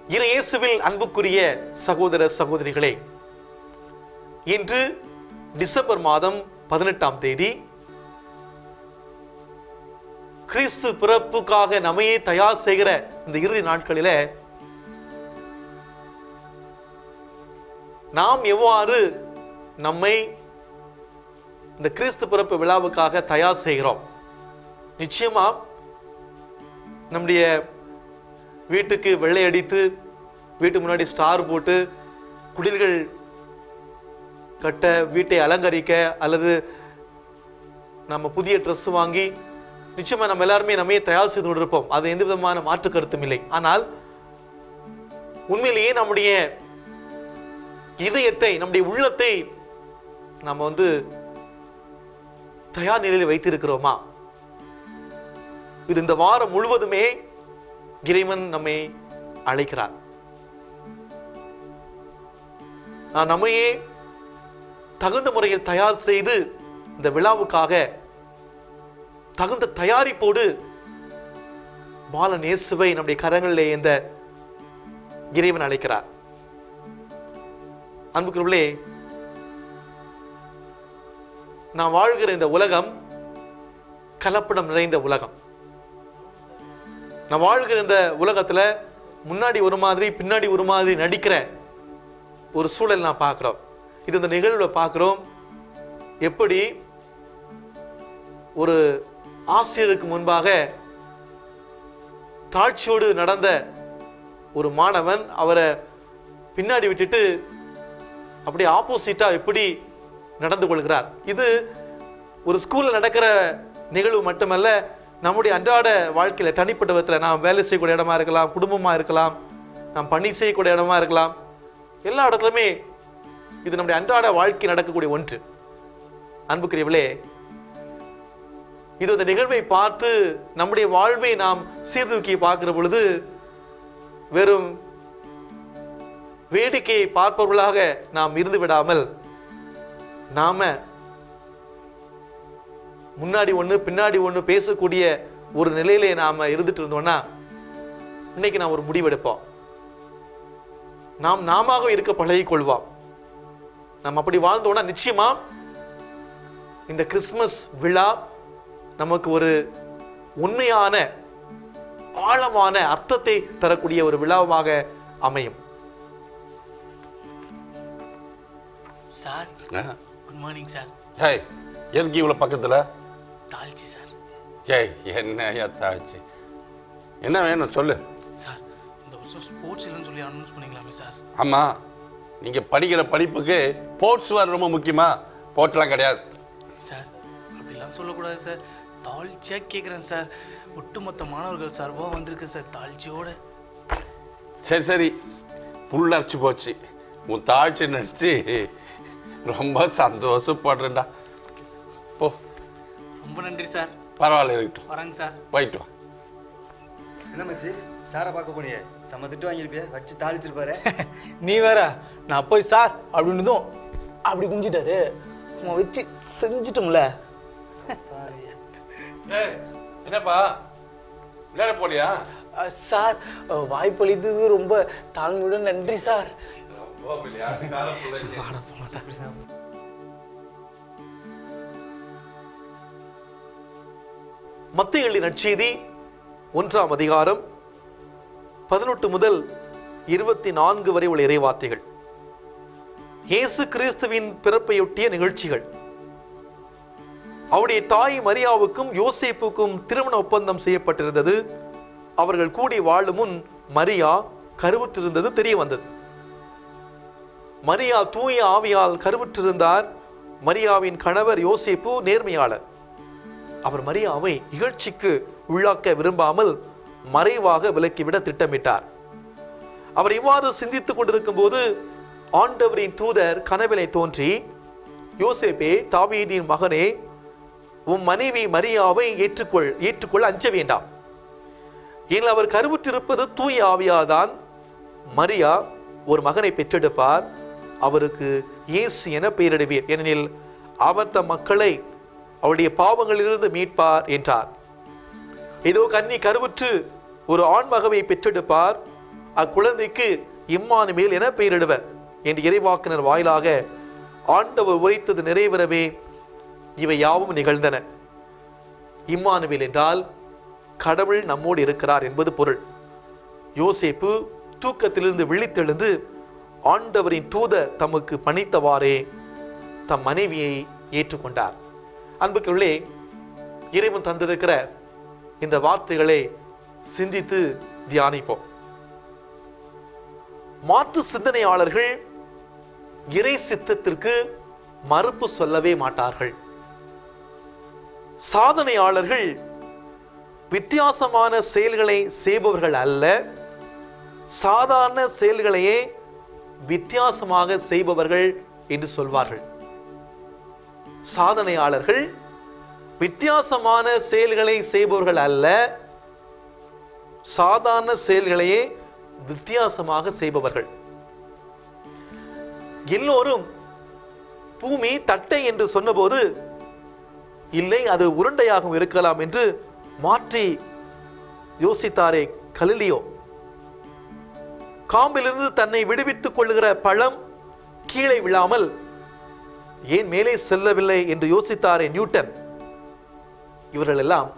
இறை இயேசுவில் அன்புக்குரிய சகோதர சகோதரிகளே இன்று டிசம்பர் மாதம் பதினெட்டாம் தேதி கிறிஸ்து பிறப்புக்காக நம்மையே தயார் செய்கிற இந்த இறுதி நாட்களில நாம் எவ்வாறு நம்மை இந்த கிறிஸ்து பிறப்பு விழாவுக்காக தயார் செய்கிறோம் நிச்சயமா நம்முடைய வீட்டுக்கு வெள்ளை அடித்து வீட்டு முன்னாடி ஸ்டார் போட்டு குடில்கள் கட்ட வீட்டை அலங்கரிக்க அல்லது நம்ம புதிய Dress வாங்கி நிச்சயமா நம்ம எல்லாருமே நம்மையே தயார் செய்து கொண்டிருப்போம் அது எந்த விதமான மாற்று கருத்தும் இல்லை ஆனால் உண்மையிலேயே நம்முடைய இதயத்தை நம்முடைய உள்ளத்தை நம்ம வந்து தயார் நிலையில் வைத்திருக்கிறோமா இது இந்த வாரம் முழுவதுமே இறைவன் நம்மை அழைக்கிறார் நான் நம்மையே தகுந்த முறையில் தயார் செய்து இந்த விழாவுக்காக தகுந்த தயாரிப்போடு பாலன் இயேசுவை நம்முடைய கரங்களிலே இந்த இறைவன் அழைக்கிறார் அன்புக்குள்ளே நான் வாழ்கிற இந்த உலகம் கலப்படம் நிறைந்த உலகம் நான் வாழ்கிற இந்த உலகத்துல முன்னாடி ஒரு மாதிரி பின்னாடி ஒரு மாதிரி நடிக்கிற ஒரு சூழல் நான் பார்க்கிறோம் இது இந்த நிகழ்வுல பார்க்கிறோம் எப்படி ஒரு ஆசிரியருக்கு முன்பாக தாழ்ச்சியோடு நடந்த ஒரு மாணவன் அவரை பின்னாடி விட்டுட்டு அப்படியே ஆப்போசிட்டா எப்படி நடந்து கொள்கிறார் இது ஒரு ஸ்கூல்ல நடக்கிற நிகழ்வு மட்டுமல்ல நம்முடைய அன்றாட வாழ்க்கையில தனிப்பட்ட விதத்துல நாம் வேலை செய்யக்கூடிய இடமா இருக்கலாம் குடும்பமா இருக்கலாம் நாம் பணி செய்யக்கூடிய இடமா இருக்கலாம் எல்லா இடத்துலையுமே இது நம்முடைய அன்றாட வாழ்க்கை நடக்கக்கூடிய ஒன்று அன்புக்குரியவளே இது இந்த நிகழ்வை பார்த்து நம்முடைய வாழ்வை நாம் சீர்தூக்கி பார்க்கிற பொழுது வெறும் வேடிக்கையை பார்ப்பவர்களாக நாம் இருந்து விடாமல் நாம முன்னாடி ஒண்ணு பின்னாடி ஒண்ணு பேசக்கூடிய ஒரு நிலையிலே நாம இருந்துட்டு இருந்தோம்னா இன்னைக்கு நாம் ஒரு முடிவெடுப்போம் நாம் நாமாக இருக்க பழகிக் கொள்வோம் நாம் அப்படி வாழ்ந்தோம்னா நிச்சயமா இந்த கிறிஸ்மஸ் விழா நமக்கு ஒரு உண்மையான ஆழமான அர்த்தத்தை தரக்கூடிய ஒரு விழாவாக அமையும் சார் ஆ. குட் மார்னிங் சார் ஹேய் எதுக்கு இவ்வளோ பக்கத்தில் தாழ்ச்சி சார் ஏய் என்ன தாச்சு என்ன வேணும் சொல்லு சார் இந்த வருஷம் ஸ்போர்ட்ஸ் இல்லைன்னு சொல்லி அனௌன்ஸ் பண்ணிக்கலாமே சார் ஆமாம் நீங்கள் படிக்கிற படிப்புக்கு ஸ்போர்ட்ஸ் வேறு ரொம்ப முக்கியமா ஸ்போர்ட்ஸ்லாம் கிடையாது சார் அப்படிலாம் சொல்லக்கூடாது சார் தாழ்ச்சியாக கேட்குறேன் சார் ஒட்டுமொத்த மாணவர்கள் சார்பாக வந்திருக்கு சார் தாழ்ச்சியோட சரி சரி புல்லரைச்சு போச்சு உன் தாழ்ச்சி நினச்சி ரொம்ப சந்தோஷப்படுறேன்டா போ ரொம்ப நன்றி சார் பரவாயில்ல இருக்கட்டும் வரேங்க சார் போயிட்டு வா என்ன மச்சி சாரை பார்க்க போனியே செம்ம திட்டு வாங்கியிருப்பிய வச்சு தாளிச்சிருப்பாரு நீ வேற நான் போய் சார் அப்படின்னதும் அப்படி குஞ்சிட்டாரு சும்மா வச்சு செஞ்சிட்டோம்ல ஏய், என்னப்பா விளையாட போலியா அஹ், சார் அஹ், வாய்ப்பளித்தது ரொம்ப தாழ்மையுடன் நன்றி சார் மத்திய எழுதிய நற்செய்தி ஒன்றாம் அதிகாரம் பதினெட்டு முதல் இருபத்தி நான்கு வரை உள்ள இறைவார்த்தைகள் இயேசு கிறிஸ்துவின் பிறப்பையொட்டிய நிகழ்ச்சிகள் அவருடைய தாய் மரியாவுக்கும் யோசேப்புக்கும் திருமண ஒப்பந்தம் செய்யப்பட்டிருந்தது அவர்கள் கூடி வாழும் முன் மரியா கருவுற்றிருந்தது தெரிய வந்தது மரியா தூய ஆவியால் கருவுற்றிருந்தார் மரியாவின் கணவர் யோசேப்பு நேர்மையாளர் அவர் மரியாவை இகழ்ச்சிக்கு உள்ளாக்க விரும்பாமல் மறைவாக விலக்கிவிட திட்டமிட்டார் அவர் இவ்வாறு சிந்தித்துக் கொண்டிருக்கும் போது ஆண்டவரின் தூதர் கனவிலை தோன்றி யோசேப்பே தாவீதின் மகனே உன் மனைவி மரியாவை ஏற்றுக்கொள் ஏற்றுக்கொள்ள அஞ்ச வேண்டாம் ஏன் அவர் கருவுற்றிருப்பது தூய ஆவியாதான் மரியா ஒரு மகனை பெற்றெடுப்பார் அவருக்கு இயேசு என பெயரிடுவீர் ஏனெனில் அவர் தம் மக்களை அவருடைய பாவங்களிலிருந்து மீட்பார் என்றார் இதோ கன்னி கருவுற்று ஒரு ஆண் மகவை பெற்றெடுப்பார் அக்குழந்தைக்கு இம்மானுமேல் என பெயரிடுவர் என்று இறைவாக்கினர் வாயிலாக ஆண்டவர் உரைத்தது நிறைவேறவே இவை யாவும் நிகழ்ந்தன இம்மானுவேல் என்றால் கடவுள் நம்மோடு இருக்கிறார் என்பது பொருள் யோசேப்பு தூக்கத்திலிருந்து விழித்தெழுந்து ஆண்டவரின் தூதர் தமக்கு பணித்தவாறே தம் மனைவியை ஏற்றுக்கொண்டார் அன்புக்குள்ளே இறைவன் தந்திருக்கிற இந்த வார்த்தைகளை சிந்தித்து தியானிப்போம் மாற்று சிந்தனையாளர்கள் இறை சித்தத்திற்கு மறுப்பு சொல்லவே மாட்டார்கள் சாதனையாளர்கள் வித்தியாசமான செயல்களை செய்பவர்கள் அல்ல சாதாரண செயல்களையே வித்தியாசமாக செய்பவர்கள் என்று சொல்வார்கள் சாதனையாளர்கள் வித்தியாசமான செயல்களை செய்பவர்கள் அல்ல சாதாரண செயல்களையே வித்தியாசமாக செய்பவர்கள் எல்லோரும் பூமி தட்டை என்று சொன்னபோது இல்லை அது உருண்டையாகவும் இருக்கலாம் என்று மாற்றி யோசித்தாரே கலிலியோ காம்பிலிருந்து தன்னை விடுவித்துக் கொள்ளுகிற பழம் கீழே விழாமல் ஏன் மேலே செல்லவில்லை என்று யோசித்தாரே நியூட்டன் இவர்கள் எல்லாம்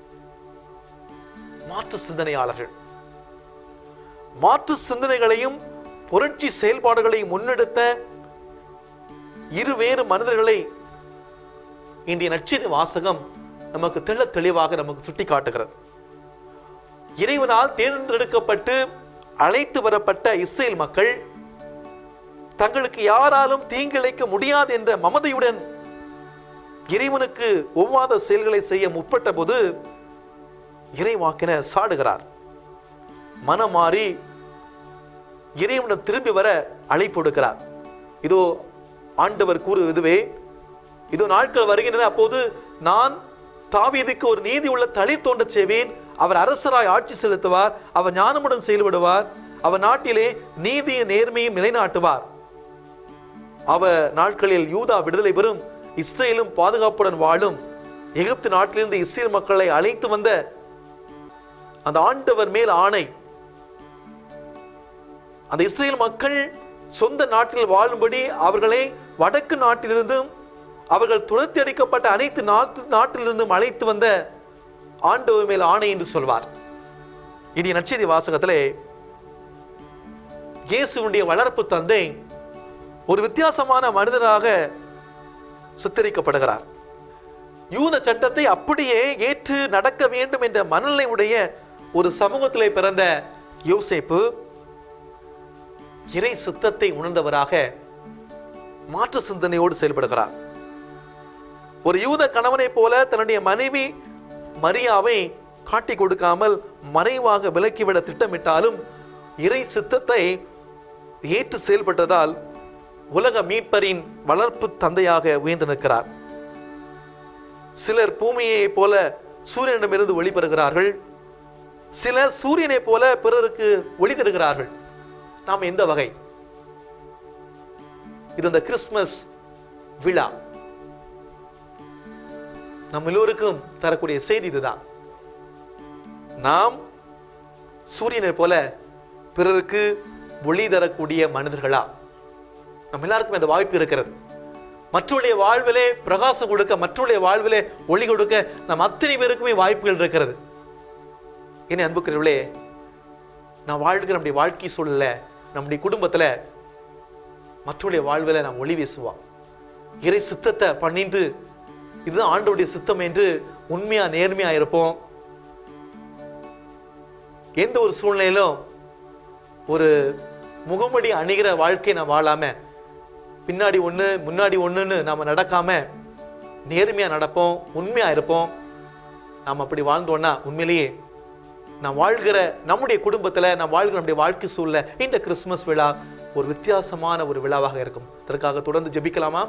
மாற்று சிந்தனையாளர்கள் மாற்று சிந்தனைகளையும் புரட்சி செயல்பாடுகளையும் முன்னெடுத்த இருவேறு மனிதர்களை இன்றைய நற்செய்தி வாசகம் நமக்கு தெள்ள தெளிவாக நமக்கு சுட்டி காட்டுகிறது இறைவனால் தேர்ந்தெடுக்கப்பட்டு அழைத்து வரப்பட்ட இஸ்ரேல் மக்கள் தங்களுக்கு யாராலும் தீங்கிழைக்க முடியாது என்ற மமதையுடன் இறைவனுக்கு ஒவ்வாத செயல்களை செய்ய முற்பட்ட போது இறைவாக்கினர் சாடுகிறார் மனம் மாறி இறைவனிடம் திரும்பி வர அழைப்பு கொடுக்கிறார் இதோ ஆண்டவர் கூறுவதுவே இதோ நாட்கள் வருகின்றன அப்போது நான் தாவீதுக்கு ஒரு நீதி உள்ள தளிர் தோன்றச் செய்வேன் அவர் அரசராய் ஆட்சி செலுத்துவார் அவர் ஞானமுடன் செயல்படுவார் அவர் நாட்டிலே நீதியும் நேர்மையும் நிலைநாட்டுவார் அவர் நாட்களில் யூதா விடுதலை பெறும் இஸ்ரேலும் பாதுகாப்புடன் வாழும் எகிப்து நாட்டிலிருந்து இஸ்ரேல் மக்களை அழைத்து வந்த அந்த ஆண்டவர் மேல் ஆணை அந்த இஸ்ரேல் மக்கள் சொந்த நாட்டில் வாழும்படி அவர்களை வடக்கு நாட்டிலிருந்தும் அவர்கள் துரத்தி அடிக்கப்பட்ட அனைத்து நாட்டு நாட்டிலிருந்தும் அழைத்து வந்த ஆண்டவர் மேல் ஆணை என்று சொல்வார் இனி நற்செய்தி வாசகத்திலே இயேசுடைய வளர்ப்பு தந்தை ஒரு வித்தியாசமான மனிதராக சித்தரிக்கப்படுகிறார் யூத சட்டத்தை அப்படியே ஏற்று நடக்க வேண்டும் என்ற மனநிலை உடைய ஒரு சமூகத்திலே பிறந்த யோசேப்பு இறை சுத்தத்தை உணர்ந்தவராக மாற்று சிந்தனையோடு செயல்படுகிறார் ஒரு யூத கணவனைப் போல தன்னுடைய மனைவி மரியாவை காட்டிக் கொடுக்காமல் மறைவாக விலக்கிவிட திட்டமிட்டாலும் இறை சித்தத்தை ஏற்று செயல்பட்டதால் உலக மீட்பரின் வளர்ப்பு தந்தையாக உயர்ந்து நிற்கிறார் சிலர் பூமியைப் போல சூரியனிடமிருந்து ஒளி பெறுகிறார்கள் சிலர் சூரியனைப் போல பிறருக்கு ஒளி தருகிறார்கள் நாம் எந்த வகை இது இந்த கிறிஸ்துமஸ் விழா நம் எல்லோருக்கும் தரக்கூடிய செய்தி இதுதான் நாம் சூரியனை போல பிறருக்கு ஒளி தரக்கூடிய மனிதர்களா நம்ம எல்லாருக்கும் இந்த வாய்ப்பு இருக்கிறது மற்றவருடைய வாழ்விலே பிரகாசம் கொடுக்க மற்றவருடைய வாழ்விலே ஒளி கொடுக்க நம் அத்தனை பேருக்குமே வாய்ப்புகள் இருக்கிறது என்ன அன்புக்கிறவர்களே நான் வாழ்கிற நம்முடைய வாழ்க்கை சூழல்ல நம்முடைய குடும்பத்துல மற்றவருடைய வாழ்வில நாம் ஒளி வீசுவோம் இறை சுத்தத்தை பண்ணிந்து இதுதான் ஆண்டவருடைய சுத்தம் என்று உண்மையா நேர்மையா இருப்போம் எந்த ஒரு சூழ்நிலையிலும் ஒரு முகமடி அணிகிற வாழ்க்கை நான் வாழாம பின்னாடி ஒண்ணு முன்னாடி ஒண்ணுன்னு நாம நடக்காம நேர்மையா நடப்போம் உண்மையா இருப்போம் நாம் அப்படி வாழ்ந்தோம்னா உண்மையிலேயே நான் வாழ்கிற நம்முடைய குடும்பத்துல நான் வாழ்கிற நம்முடைய வாழ்க்கை சூழல இந்த கிறிஸ்துமஸ் விழா ஒரு வித்தியாசமான ஒரு விழாவாக இருக்கும் இதற்காக தொடர்ந்து ஜெபிக்கலாமா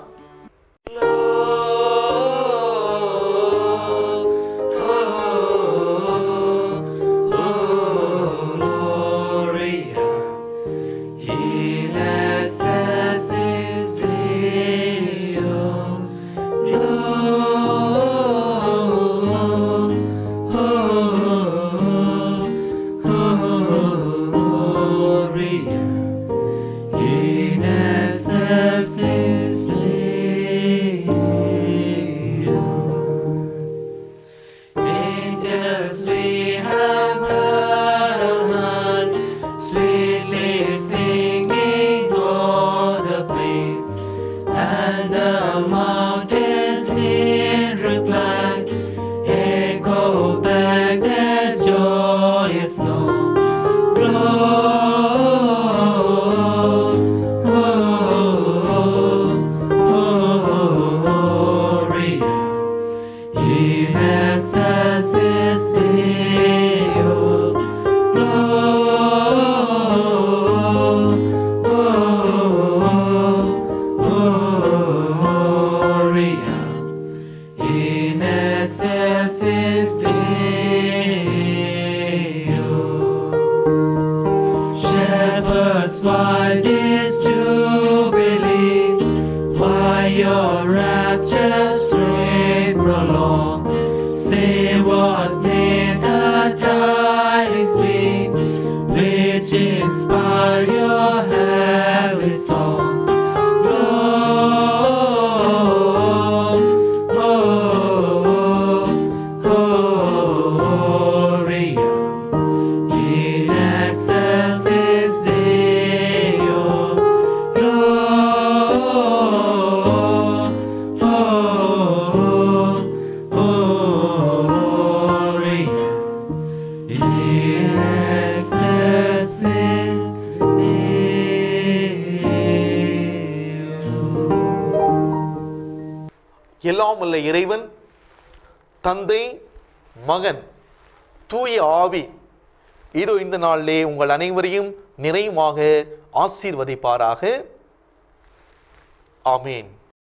In excelsis Deo, the strength prolong. Say what may the tidings be, which inspire your heavenly song. Lord, oh, gloria in excelsis Deo. Lord, oh, gloria in excelsis Deo. எல்லாம் உள்ள இறைவன் தந்தை மகன் தூய ஆவி இதோ இந்த நாளிலே உங்கள் அனைவரையும் நிறைவாக ஆசீர்வதிப்பாராக ஆமீன்